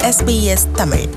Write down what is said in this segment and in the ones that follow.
SBS Tamil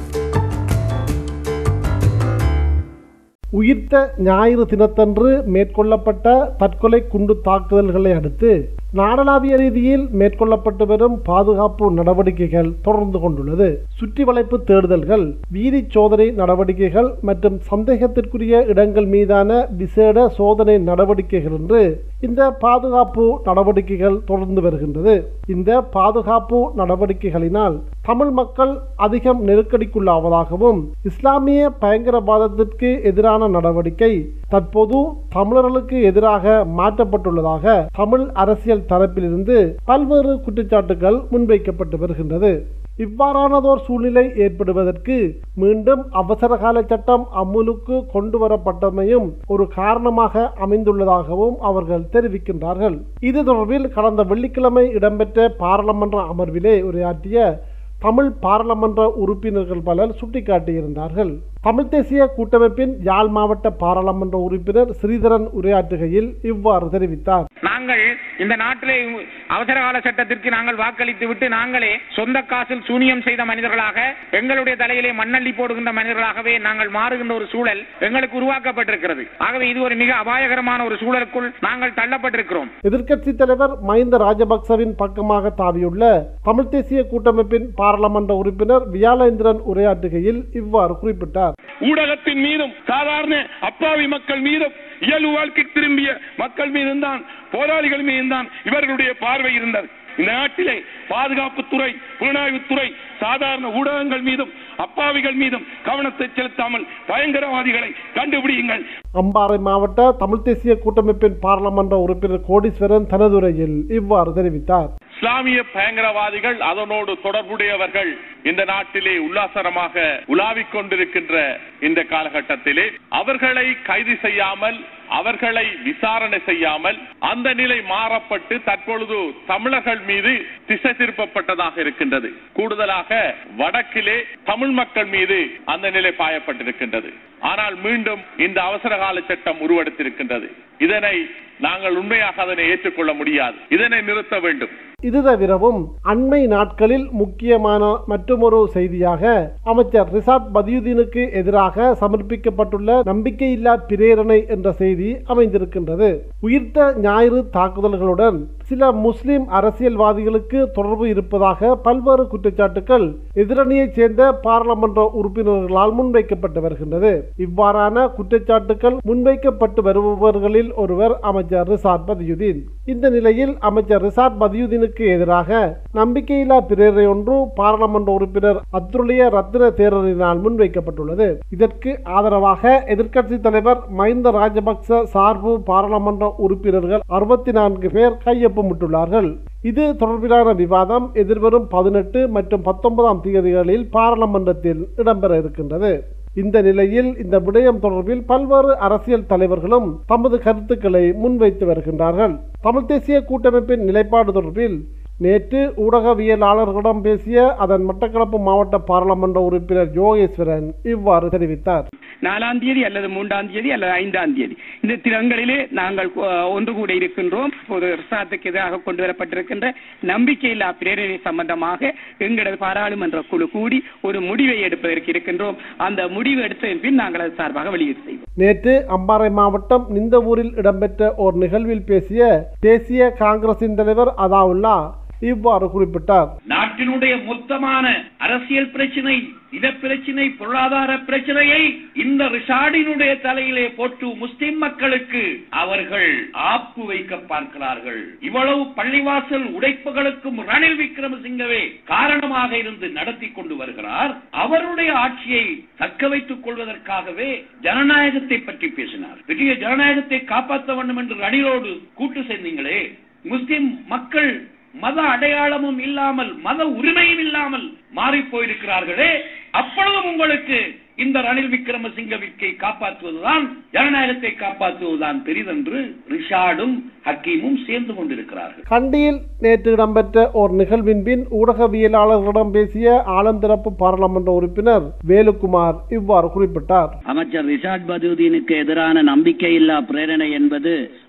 உயிர்த்த ஞாயிறு தினத்தன்று மேற்கொள்ளப்பட்ட தற்கொலை குண்டு தாக்குதல்களை அடுத்து நாடளாவிய ரீதியில் மேற்கொள்ளப்பட்டு வரும் பாதுகாப்பு நடவடிக்கைகள் தொடர்ந்து கொண்டுள்ளது சுற்றி வளைப்பு தேடுதல்கள் வீதி சோதனை நடவடிக்கைகள் மற்றும் சந்தேகத்திற்குரிய இடங்கள் மீதான விசேட சோதனை நடவடிக்கைகள் என்று இந்த பாதுகாப்பு நடவடிக்கைகள் தொடர்ந்து வருகின்றது இந்த பாதுகாப்பு நடவடிக்கைகளினால் தமிழ் மக்கள் அதிகம் நெருக்கடிக்குள்ளாவதாகவும் இஸ்லாமிய பயங்கரவாதத்திற்கு எதிரான நடவடிக்கை தற்போது தமிழர்களுக்கு எதிராக மாற்றப்பட்டுள்ளதாக தமிழ் அரசியல் தரப்பிலிருந்து பல்வேறு குற்றச்சாட்டுகள் முன்வைக்கப்பட்டு வருகின்றது இவ்வாறானதோர் சூழ்நிலை ஏற்படுவதற்கு மீண்டும் அவசரகால சட்டம் அமுலுக்கு கொண்டு வரப்பட்டமையும் ஒரு காரணமாக அமைந்துள்ளதாகவும் அவர்கள் தெரிவிக்கின்றார்கள் இது தொடர்பில் கடந்த வெள்ளிக்கிழமை இடம்பெற்ற பாராளுமன்ற அமர்விலே உரையாற்றிய தமிழ் பாராளுமன்ற உறுப்பினர்கள் பலர் சுட்டிக்காட்டியிருந்தார்கள் தமிழ் தேசிய கூட்டமைப்பின் யாழ் மாவட்ட பாராளுமன்ற உறுப்பினர் ஸ்ரீதரன் உரையாற்றுகையில் இவ்வாறு தெரிவித்தார் நாங்கள் இந்த நாட்டிலே அவசர கால சட்டத்திற்கு நாங்கள் வாக்களித்து விட்டு நாங்களே சொந்த காசில் சூனியம் செய்த மனிதர்களாக எங்களுடைய தலையிலே மண்ணள்ளி போடுகின்ற மனிதர்களாகவே நாங்கள் மாறுகின்ற ஒரு சூழல் எங்களுக்கு உருவாக்கப்பட்டிருக்கிறது ஆகவே இது ஒரு மிக அபாயகரமான ஒரு சூழலுக்குள் நாங்கள் தள்ளப்பட்டிருக்கிறோம் எதிர்க்கட்சித் தலைவர் மஹிந்த ராஜபக்சவின் பக்கமாக தாவியுள்ள தமிழ் தேசிய கூட்டமைப்பின் பாராளுமன்ற உறுப்பினர் வியாலேந்திரன் உரையாற்றுகையில் இவ்வாறு குறிப்பிட்டார் ஊடகத்தின் மீதும் சாதாரண அப்பாவி மக்கள் மீதும் இயல்பு வாழ்க்கை திரும்பிய மக்கள் மீதும் தான் போராளிகள் மீதும் தான் இவர்களுடைய பார்வை இருந்தது இந்த நாட்டிலே பாதுகாப்புத்துறை புலனாய்வுத்துறை சாதாரண ஊடகங்கள் மீதும் அப்பாவிகள் மீதும் கவனத்தை செலுத்தாமல் பயங்கரவாதிகளை கண்டுபிடியுங்கள் அம்பாறை மாவட்ட தமிழ் தேசிய கூட்டமைப்பின் பாராளுமன்ற உறுப்பினர் கோடீஸ்வரன் தனதுரையில் இவ்வாறு தெரிவித்தார் இஸ்லாமிய பயங்கரவாதிகள் அதனோடு தொடர்புடையவர்கள் இந்த நாட்டிலே உல்லாசரமாக உலாவிக் கொண்டிருக்கின்ற இந்த காலகட்டத்திலே அவர்களை கைது செய்யாமல் அவர்களை விசாரணை செய்யாமல் அந்த நிலை மாறப்பட்டு தற்பொழுது தமிழர்கள் மீது திசை திருப்பப்பட்டதாக இருக்கின்றது கூடுதலாக வடக்கிலே தமிழ் மக்கள் மீது அந்த நிலை பாயப்பட்டிருக்கின்றது ஆனால் மீண்டும் இந்த அவசர கால சட்டம் உருவெடுத்திருக்கின்றது இதனை நாங்கள் உண்மையாக அதனை ஏற்றுக்கொள்ள முடியாது இதனை நிறுத்த வேண்டும் இது தவிரவும் அண்மை நாட்களில் முக்கியமான மற்றொரு செய்தியாக அமைச்சர் ரிசாட் பதியுதீனுக்கு எதிராக சமர்ப்பிக்கப்பட்டுள்ள நம்பிக்கையில்லா பிரேரணை என்ற செய்தி அமைந்திருக்கின்றது உயிர்த்த ஞாயிறு தாக்குதல்களுடன் சில முஸ்லிம் அரசியல்வாதிகளுக்கு தொடர்பு இருப்பதாக பல்வேறு குற்றச்சாட்டுகள் எதிரணியைச் சேர்ந்த பாராளுமன்ற உறுப்பினர்களால் முன்வைக்கப்பட்டு வருகின்றது இவ்வாறான குற்றச்சாட்டுகள் முன்வைக்கப்பட்டு வருபவர்களில் ஒருவர் அமைச்சர் ரிசாட் பதியுதீன் இந்த நிலையில் அமைச்சர் ரிசாட் பதியுதீனுக்கு எதிராக நம்பிக்கையில்லா பிரேரணை ஒன்று பாராளுமன்ற உறுப்பினர் அத்துலிய ரத்ன தேரரினால் முன்வைக்கப்பட்டுள்ளது இதற்கு ஆதரவாக எதிர்க்கட்சி தலைவர் மஹிந்த ராஜபக்ச சார்பு பாராளுமன்ற உறுப்பினர்கள் அறுபத்தி நான்கு பேர் கையொப்பமிட்டுள்ளார்கள் இது தொடர்பிலான விவாதம் எதிர்வரும் பதினெட்டு மற்றும் பத்தொன்பதாம் தேதிகளில் பாராளுமன்றத்தில் இடம்பெற இருக்கின்றது இந்த நிலையில் இந்த விடயம் தொடர்பில் பல்வேறு அரசியல் தலைவர்களும் தமது கருத்துக்களை முன்வைத்து வருகின்றார்கள் தமிழ் தேசிய கூட்டமைப்பின் நிலைப்பாடு தொடர்பில் நேற்று ஊடகவியலாளர்களிடம் பேசிய அதன் மட்டக்களப்பு மாவட்ட பாராளுமன்ற உறுப்பினர் யோகேஸ்வரன் இவ்வாறு தெரிவித்தார் நாலாம் தேதி அல்லது மூன்றாம் தேதி அல்லது ஐந்தாம் தேதி இந்த தினங்களிலே நாங்கள் அஹ், ஒன்று கூட இருக்கின்றோம் ஒரு அரசாங்கத்துக்கு எதிராக கொண்டு வரப்பட்டிருக்கின்ற நம்பிக்கையில்லா பிரேரணை சம்பந்தமாக எங்களது பாராளுமன்ற குழு கூடி ஒரு முடிவை எடுப்பதற்கு இருக்கின்றோம் அந்த முடிவு எடுத்ததன் பின் நாங்கள் அது சார்பாக வெளியீடு செய்வோம் நேற்று அம்பாறை மாவட்டம் நிந்தவூரில் இடம்பெற்ற ஓர் நிகழ்வில் பேசிய தேசிய காங்கிரசின் தலைவர் அதாவுல்லா இவ்வாறு குறிப்பிட்டார் நாட்டினுடைய மொத்தமான அரசியல் பிரச்சனை இன பிரச்சனை பொருளாதார பிரச்சனையை இந்த ரிஷாடினுடைய தலையிலே போட்டு முஸ்லிம் மக்களுக்கு அவர்கள் ஆப்பு வைக்க பார்க்கிறார்கள் இவ்வளவு பள்ளிவாசல் உடைப்புகளுக்கும் ரணில் விக்ரமசிங்கவே காரணமாக இருந்து நடத்தி கொண்டு வருகிறார் அவருடைய ஆட்சியை தக்க வைத்துக் கொள்வதற்காகவே ஜனநாயகத்தை பற்றி பேசினார் பெரிய ஜனநாயகத்தை காப்பாற்ற வேண்டும் என்று ரணிலோடு கூட்டு சேர்ந்தீங்களே முஸ்லிம் மக்கள் மத அடையாளமும் இல்லாமல் மத உரிமையும் இல்லாமல் மாறி போயிருக்கிறார்களே அப்பொழுதும் உங்களுக்கு இந்த ரணில் விக்ரமசிங்கவிற்கை காப்பாற்றுவதுதான் ஜனநாயகத்தை காப்பாற்றுவதுதான் பெரிதென்று ரிஷாடும் ஹக்கீமும் சேர்ந்து கொண்டிருக்கிறார்கள் கண்டியில் நேற்று இடம்பெற்ற ஓர் நிகழ்வின் பின் ஊடகவியலாளர்களிடம் பேசிய ஆலந்திரப்பு பாராளுமன்ற உறுப்பினர் வேலுக்குமார் இவ்வாறு குறிப்பிட்டார் அமைச்சர் ரிஷாட் பதுதீனுக்கு எதிரான நம்பிக்கையில்லா பிரேரணை என்பது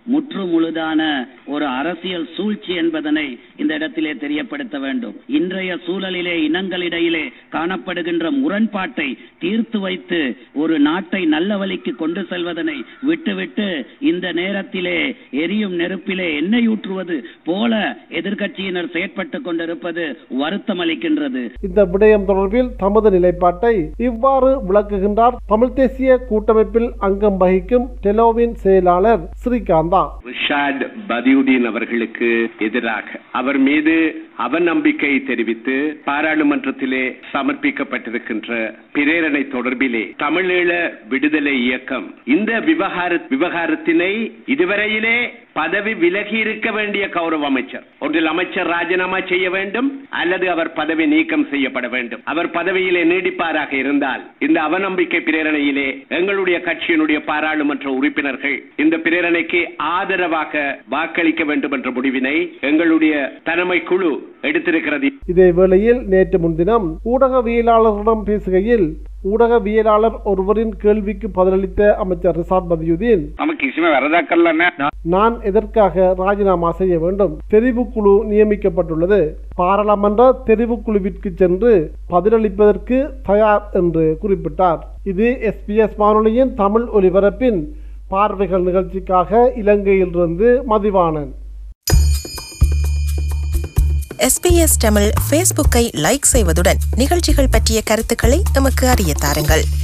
முற்று முழுதான ஒரு அரசியல் சூழ்ச்சி என்பதனை இந்த இடத்திலே தெரியப்படுத்த வேண்டும் இன்றைய சூழலிலே இனங்களிடையிலே காணப்படுகின்ற முரண்பாட்டை தீர்த்து வைத்து ஒரு நாட்டை நல்ல வழிக்கு கொண்டு செல்வதனை விட்டுவிட்டு இந்த நேரத்திலே எரியும் நெருப்பிலே எண்ணெய் ஊற்றுவது போல எதிர்க்கட்சியினர் செயற்பட்டுக் கொண்டிருப்பது வருத்தம் அளிக்கின்றது இந்த விடயம் தொடர்பில் தமது நிலைப்பாட்டை இவ்வாறு விளக்குகின்றார் தமிழ் தேசிய கூட்டமைப்பில் அங்கம் வகிக்கும் டெலோவின் செயலாளர் ஸ்ரீகாந்தா ரிஷாட் பதியுதீன் அவர்களுக்கு எதிராக அவர் மீது அவநம்பிக்கை தெரிவித்து பாராளுமன்றத்திலே சமர்ப்பிக்கப்பட்டிருக்கின்ற பிரேரணை தொடர்பிலே தமிழீழ விடுதலை இயக்கம் இந்த விவகார விவகாரத்தினை இதுவரையிலே பதவி விலகி இருக்க வேண்டிய கௌரவ அமைச்சர் ஒன்றில் அமைச்சர் ராஜினாமா செய்ய வேண்டும் அல்லது அவர் பதவி நீக்கம் செய்யப்பட வேண்டும் அவர் பதவியிலே நீடிப்பாராக இருந்தால் இந்த அவநம்பிக்கை பிரேரணையிலே எங்களுடைய கட்சியினுடைய பாராளுமன்ற உறுப்பினர்கள் இந்த பிரேரணைக்கு ஆதரவாக வாக்களிக்க வேண்டும் என்ற முடிவினை எங்களுடைய தலைமை குழு எடுத்திருக்கிறது இதே வேளையில் நேற்று முன்தினம் ஊடகவியலாளர்களிடம் பேசுகையில் ஊடகவியலாளர் ஒருவரின் கேள்விக்கு பதிலளித்த அமைச்சர் ரிசாட் பதியுதீன் நமக்கு කිසිම වැරදක් කරලා නැහැ. நான் எதற்காக ராஜினாமா செய்ய வேண்டும் தெரிவுக்குழு நியமிக்கப்பட்டுள்ளது பாராளுமன்ற தெரிவுக்குழுவிற்கு சென்று பதிலளிப்பதற்கு தயார் என்று குறிப்பிட்டார் இது எஸ்பிஎஸ் வானொலியின் தமிழ் ஒலிபரப்பின் பார்வைகள் நிகழ்ச்சிக்காக இலங்கையிலிருந்து மதிவாணன் எஸ்பிஎஸ் தமிழ் ஃபேஸ்புக்கை லைக் செய்வதுடன் நிகழ்ச்சிகள் பற்றிய கருத்துக்களை எமக்கு அறிய தாருங்கள்